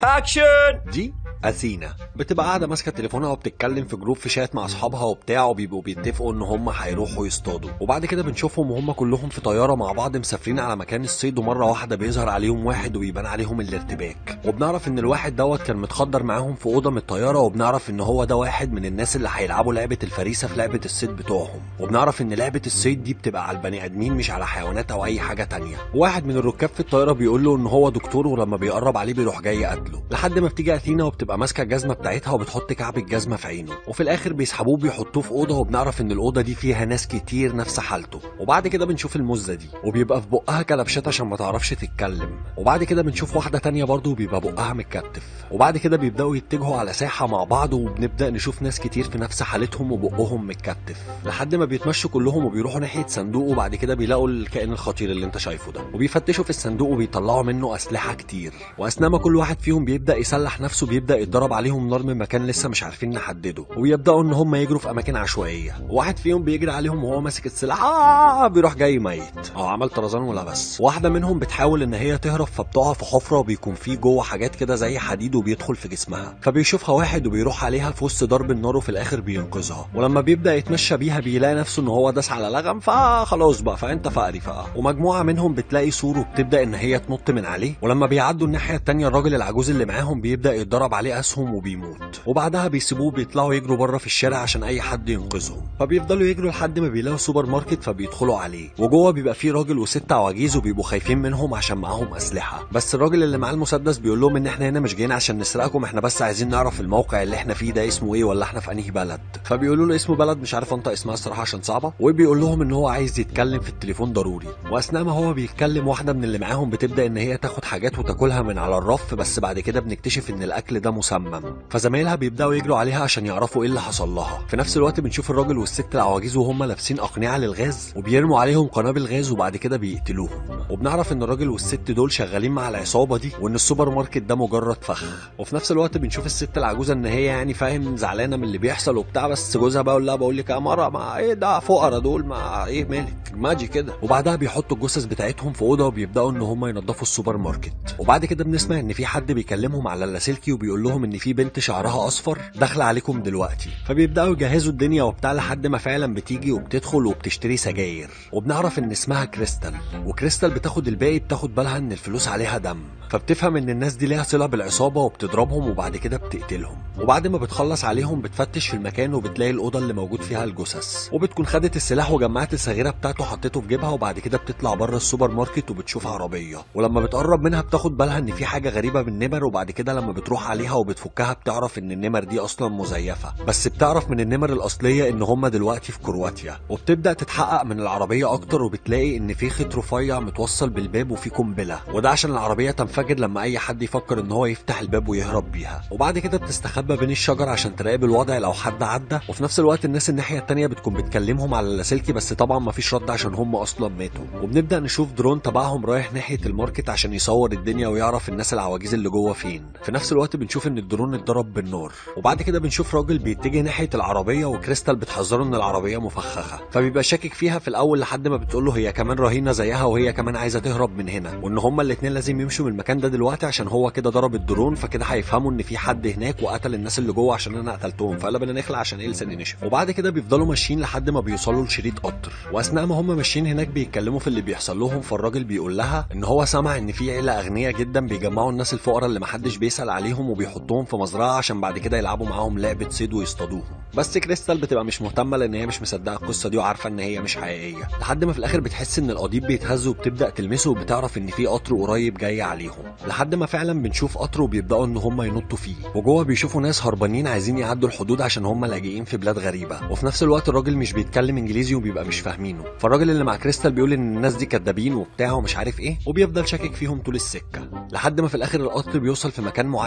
اكشن دي اثينا بتبقى قاعده ماسكه تليفونها وبتتكلم في جروب في شات مع اصحابها وبتاع وبيبقوا بيتفقوا ان هم هيروحوا يصطادوا وبعد كده بنشوفهم وهم كلهم في طياره مع بعض مسافرين على مكان الصيد ومره واحده بيظهر عليهم واحد وبيبان عليهم الارتباك وبنعرف ان الواحد دوت كان متخدر معاهم في اوضه من الطياره وبنعرف ان هو ده واحد من الناس اللي هيلعبوا لعبه الفريسه في لعبه الصيد بتوعهم وبنعرف ان لعبه الصيد دي بتبقى على البني ادمين مش على حيوانات او اي حاجه تانية واحد من الركاب في الطياره بيقول له ان هو دكتور ولما بيقرب عليه بيروح جاي قتله لحد ما بتيجي اثينا وبتبقى ماسكه الجزمه بتاعتها وبتحط كعب الجزمه في عينه وفي الاخر بيسحبوه بيحطوه في اوضه وبنعرف ان الاوضه دي فيها ناس كتير نفس حالته وبعد كده بنشوف المزه دي وبيبقى في بقها كلبشات عشان ما تعرفش تتكلم وبعد كده بنشوف واحده تانية برضه بيبقى بقها متكتف وبعد كده بيبداوا يتجهوا على ساحه مع بعض وبنبدا نشوف ناس كتير في نفس حالتهم وبقهم متكتف لحد ما بيتمشوا كلهم وبيروحوا ناحيه صندوق وبعد كده بيلاقوا الكائن الخطير اللي انت شايفه ده وبيفتشوا في الصندوق وبيطلعوا منه اسلحه كتير واثناء ما كل واحد فيهم بيبدا يسلح نفسه بيبدا يتضرب عليهم نار من مكان لسه مش عارفين نحدده وبيبداوا ان هم يجروا في اماكن عشوائيه واحد فيهم بيجري عليهم وهو ماسك السلاح آه بيروح جاي ميت اه عمل طرزان ولا بس واحده منهم بتحاول ان هي تهرب فبتقع في حفره وبيكون في جوه حاجات كده زي حديد وبيدخل في جسمها فبيشوفها واحد وبيروح عليها في وسط ضرب النار وفي الاخر بينقذها ولما بيبدا يتمشى بيها بيلاقي نفسه ان هو داس على لغم فخلاص بقى فانت فقري فقى ومجموعه منهم بتلاقي سور وبتبدا ان هي تنط من عليه ولما بيعدوا الناحيه التانيه الراجل العجوز اللي معاهم بيبدا يتضرب عليه اسهم وبيموت وبعدها بيسيبوه بيطلعوا يجروا بره في الشارع عشان اي حد ينقذهم فبيفضلوا يجروا لحد ما بيلاقوا سوبر ماركت فبيدخلوا عليه وجوه بيبقى فيه راجل وست عواجيز وبيبقوا خايفين منهم عشان معاهم اسلحه بس الراجل اللي معاه المسدس بيقول لهم ان احنا هنا مش جايين عشان نسرقكم احنا بس عايزين نعرف الموقع اللي احنا فيه ده اسمه ايه ولا احنا في انهي بلد فبيقولوا له اسمه بلد مش عارف انطق اسمها الصراحه عشان صعبه وبيقول لهم ان هو عايز يتكلم في التليفون ضروري واثناء ما هو بيتكلم واحده من اللي معاهم بتبدا ان هي تاخد حاجات وتاكلها من على الرف بس بعد كده بنكتشف ان الاكل ده مسمم فزمايلها بيبداوا يجروا عليها عشان يعرفوا ايه اللي حصل لها في نفس الوقت بنشوف الراجل والست العواجيز وهم لابسين اقنعه للغاز وبيرموا عليهم قنابل غاز وبعد كده بيقتلوهم وبنعرف ان الراجل والست دول شغالين مع العصابه دي وان السوبر ماركت ده مجرد فخ وفي نفس الوقت بنشوف الست العجوزه ان هي يعني فاهم زعلانه من اللي بيحصل وبتاع بس جوزها بقول لها بقول لك يا مره ما ايه ده فقرا دول ما ايه مالك ماجي كده وبعدها بيحطوا الجثث بتاعتهم في اوضه وبيبداوا ان هم ينظفوا السوبر ماركت وبعد كده بنسمع ان في حد بيكلمهم على اللاسلكي وبيقول لهم ان في بنت شعرها اصفر داخله عليكم دلوقتي فبيبداوا يجهزوا الدنيا وبتاع لحد ما فعلا بتيجي وبتدخل وبتشتري سجاير وبنعرف ان اسمها كريستال وكريستال بتاخد الباقي بتاخد بالها ان الفلوس عليها دم فبتفهم ان الناس دي ليها صله بالعصابه وبتضربهم وبعد كده بتقتلهم وبعد ما بتخلص عليهم بتفتش في المكان وبتلاقي الاوضه اللي موجود فيها الجثث وبتكون خدت السلاح وجمعت الصغيره بتاعته حطيته في جيبها وبعد كده بتطلع بره السوبر ماركت وبتشوف عربيه ولما بتقرب منها بتاخد بالها ان في حاجه غريبه بالنمر وبعد كده لما بتروح عليها وبتفكها بتعرف ان النمر دي اصلا مزيفه بس بتعرف من النمر الاصليه ان هم دلوقتي في كرواتيا وبتبدا تتحقق من العربيه اكتر وبتلاقي ان في خيط رفيع متوصل بالباب وفي قنبله وده عشان العربيه تنفجر لما اي حد يفكر ان هو يفتح الباب ويهرب بيها وبعد كده بتستخبى بين الشجر عشان تراقب الوضع لو حد عدى وفي نفس الوقت الناس الناحيه التانيه بتكون بتكلمهم على اللاسلكي بس طبعا مفيش رد عشان هم اصلا ماتوا وبنبدا نشوف درون تبعهم رايح ناحيه الماركت عشان يصور الدنيا ويعرف الناس العواجيز اللي جوه فين في نفس الوقت بنشوف ان الدرون اتضرب بالنار وبعد كده بنشوف راجل بيتجه ناحيه العربيه وكريستال بتحذره ان العربيه مفخخه فبيبقى شاكك فيها في الاول لحد ما بتقول له هي كمان رهينه زيها وهي كمان عايزه تهرب من هنا وان هما الاثنين لازم يمشوا من المكان ده دلوقتي عشان هو كده ضرب الدرون فكده هيفهموا ان في حد هناك وقتل الناس اللي جوه عشان انا قتلتهم فقال بدنا نخلع عشان ايه لساني نشف وبعد كده بيفضلوا ماشيين لحد ما بيوصلوا لشريط قطر واثناء ما هم ماشيين هناك بيتكلموا في اللي بيحصل لهم فالراجل بيقول لها ان هو سمع ان في عيله اغنياء جدا بيجمعوا الناس الفقراء اللي محدش بيسال عليهم وبيحطوهم في مزرعه عشان بعد كده يلعبوا معاهم لعبه صيد ويصطادوهم بس كريستال بتبقى مش مهتمه لان هي مش مصدقه القصه دي وعارفه ان هي مش حقيقيه لحد ما في الاخر بتحس ان القضيب بيتهز وبتبدا تلمسه وبتعرف ان في قطر قريب جاي عليهم لحد ما فعلا بنشوف قطر وبيبداوا ان هم ينطوا فيه وجوه بيشوفوا ناس هربانين عايزين يعدوا الحدود عشان هم لاجئين في بلاد غريبه وفي نفس الوقت الراجل مش بيتكلم انجليزي وبيبقى مش فاهمينه فالراجل اللي مع كريستال بيقول ان الناس دي كدابين وبتاع ومش عارف ايه وبيفضل شاكك فيهم طول السكه لحد ما في الاخر القطر بيوصل في مكان معين وبنعرف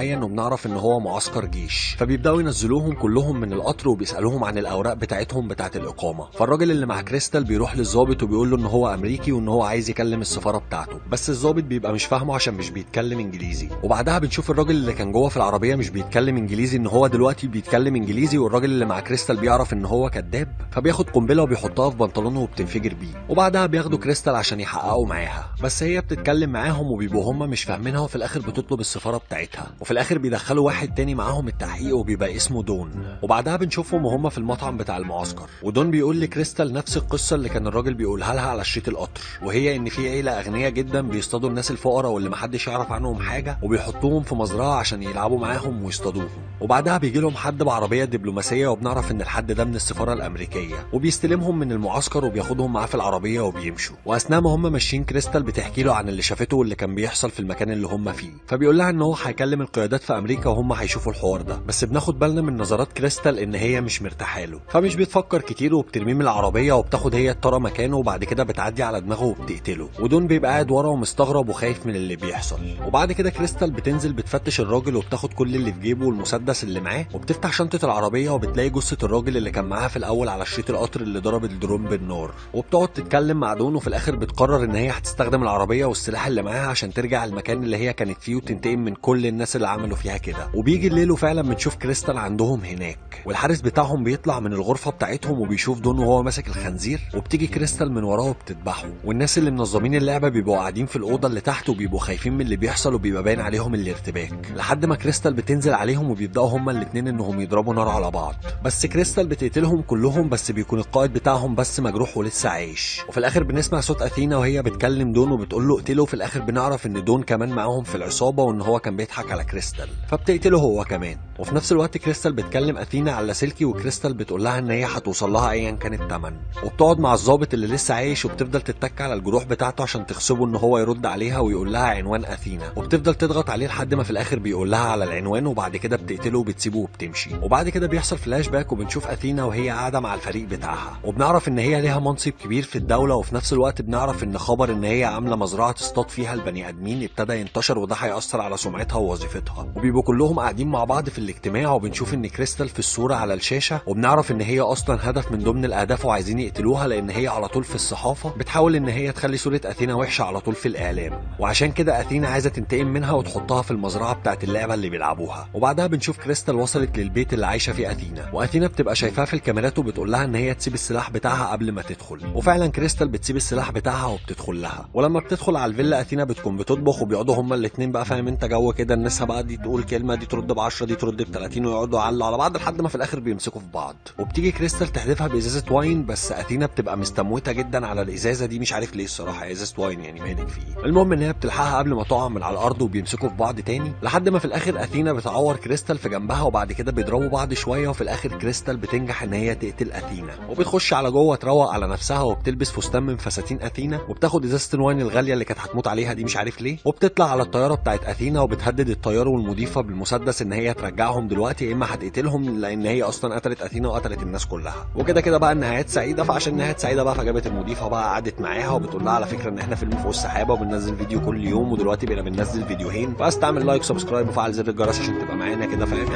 بنعرف ان هو معسكر جيش فبيبداوا ينزلوهم كلهم من القطر وبيسالوهم عن الاوراق بتاعتهم بتاعت الاقامه فالراجل اللي مع كريستال بيروح للظابط وبيقول له ان هو امريكي وان هو عايز يكلم السفاره بتاعته بس الظابط بيبقى مش فاهمه عشان مش بيتكلم انجليزي وبعدها بنشوف الراجل اللي كان جوه في العربيه مش بيتكلم انجليزي ان هو دلوقتي بيتكلم انجليزي والراجل اللي مع كريستال بيعرف ان هو كذاب فبياخد قنبله وبيحطها في بنطلونه وبتنفجر بيه وبعدها بياخدوا كريستال عشان يحققوا معاها بس هي بتتكلم معاهم وبيبقوا هم مش فاهمينها وفي الاخر بتطلب السفاره بتاعتها وفي الاخر بيدخلوا واحد تاني معاهم التحقيق وبيبقى اسمه دون وبعدها بنشوفهم وهم في المطعم بتاع المعسكر ودون بيقول لكريستال نفس القصه اللي كان الراجل بيقولها لها على شريط القطر وهي ان في عيله اغنياء جدا بيصطادوا الناس الفقراء واللي محدش يعرف عنهم حاجه وبيحطوهم في مزرعه عشان يلعبوا معاهم ويصطادوهم وبعدها بيجي لهم حد بعربيه دبلوماسيه وبنعرف ان الحد ده من السفاره الامريكيه وبيستلمهم من المعسكر وبياخدهم معاه في العربيه وبيمشوا واثناء ما هم ماشيين كريستال بتحكي له عن اللي شافته واللي كان بيحصل في المكان اللي هم فيه فبيقول لها ان هو هيكلم القيادات في امريكا وهم هيشوفوا الحوار ده بس بناخد بالنا من نظرات كريستال ان هي مش مرتاحه له فمش بتفكر كتير وبترميه من العربيه وبتاخد هي الطاره مكانه وبعد كده بتعدي على دماغه وبتقتله ودون بيبقى قاعد ورا ومستغرب وخايف من اللي بيحصل وبعد كده كريستال بتنزل بتفتش الراجل وبتاخد كل اللي في جيبه والمسدس اللي معاه وبتفتح شنطه العربيه وبتلاقي جثه الراجل اللي كان معاها في الاول على شريط القطر اللي ضرب الدرون بالنار وبتقعد تتكلم مع دون وفي الاخر بتقرر ان هي هتستخدم العربيه والسلاح اللي معاها عشان ترجع المكان اللي هي كانت فيه وتنتقم من كل الناس اللي عملوا فيها كده وبيجي الليل وفعلا بنشوف كريستال عندهم هناك والحارس بتاعهم بيطلع من الغرفه بتاعتهم وبيشوف دون وهو ماسك الخنزير وبتيجي كريستال من وراه وبتذبحه والناس اللي منظمين اللعبه بيبقوا قاعدين في الاوضه اللي تحت وبيبقوا خايفين من اللي بيحصل وبيبقى باين عليهم الارتباك لحد ما كريستال بتنزل عليهم وبيبداوا هما الاثنين انهم يضربوا نار على بعض بس كريستال بتقتلهم كلهم بس بيكون القائد بتاعهم بس مجروح ولسه عايش وفي الاخر بنسمع صوت اثينا وهي بتكلم دون وبتقول له اقتله في الاخر بنعرف ان دون كمان معاهم في العصابه وان هو كان بيضحك على كريستال فبتقتله هو كمان وفي نفس الوقت كريستال بتكلم اثينا على سلكي وكريستال بتقول لها ان هي هتوصل لها ايا كان الثمن وبتقعد مع الضابط اللي لسه عايش وبتفضل تتك على الجروح بتاعته عشان تغصبه ان هو يرد عليها ويقول لها عنوان اثينا وبتفضل تضغط عليه لحد ما في الاخر بيقول لها على العنوان وبعد كده بتقتله وبتسيبه وبتمشي وبعد كده بيحصل فلاش باك وبنشوف اثينا وهي قاعده مع الفريق بتاعها وبنعرف ان هي ليها منصب كبير في الدوله وفي نفس الوقت بنعرف ان خبر ان هي عامله مزرعه تصطاد فيها البني ادمين ابتدى ينتشر وده هياثر على سمعتها ووظيفتها وبيبقوا كلهم قاعدين مع بعض في الاجتماع وبنشوف ان كريستال في الصوره على الشاشه وبنعرف ان هي اصلا هدف من ضمن الاهداف وعايزين يقتلوها لان هي على طول في الصحافه بتحاول ان هي تخلي صوره اثينا وحشه على طول في الاعلام وعشان كده اثينا عايزه تنتقم منها وتحطها في المزرعه بتاعت اللعبه اللي بيلعبوها وبعدها بنشوف كريستال وصلت للبيت اللي عايشه فيه اثينا واثينا بتبقى شايفاها في الكاميرات وبتقول لها ان هي تسيب السلاح بتاعها قبل ما تدخل وفعلا كريستال بتسيب السلاح بتاعها وبتدخل لها ولما بتدخل على الفيلا اثينا بتكون بتطبخ وبيقعدوا هما الاثنين بقى فاهم انت جو كده الناس بقى دي تقول كلمه دي ترد ب 10 دي ترد ب 30 ويقعدوا يعلوا على بعض لحد ما في الاخر بيمسكوا في بعض وبتيجي كريستال تحدفها بازازه واين بس اثينا بتبقى مستموته جدا على الازازه دي مش عارف ليه الصراحه ازازه واين يعني مالك في ايه المهم ان هي بتلحقها قبل ما تقع من على الارض وبيمسكوا في بعض تاني لحد ما في الاخر اثينا بتعور كريستال في جنبها وبعد كده بيضربوا بعض شويه وفي الاخر كريستال بتنجح ان هي تقتل اثينا وبتخش على جوه تروق على نفسها وبتلبس فستان من فساتين اثينا وبتاخد ازازه الواين الغاليه اللي كانت هتموت عليها دي مش عارف ليه وبتطلع على الطياره بتاعت اثينا وبتهدد الطيار والمضيفه بالمسدس ان هي ترجعهم دلوقتي يا اما هتقتلهم لان هي اصلا قتلت اثينا وقتلت الناس كلها وكده كده بقى النهايات سعيده فعشان نهايات سعيده بقى فجابت المضيفه بقى قعدت معاها وبتقول لها على فكره ان احنا فيلم فوق السحابه وبننزل فيديو كل يوم ودلوقتي بقينا بننزل فيديوهين بس تعمل لايك سبسكرايب وفعل زر الجرس عشان تبقى معانا كده فاهم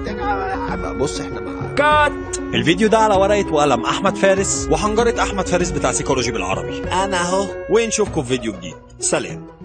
يا بص احنا مع كات الفيديو ده على ورقة وقلم أحمد فارس وحنجرة أحمد فارس بتاع سيكولوجي بالعربي أنا أهو ونشوفكم في فيديو جديد سلام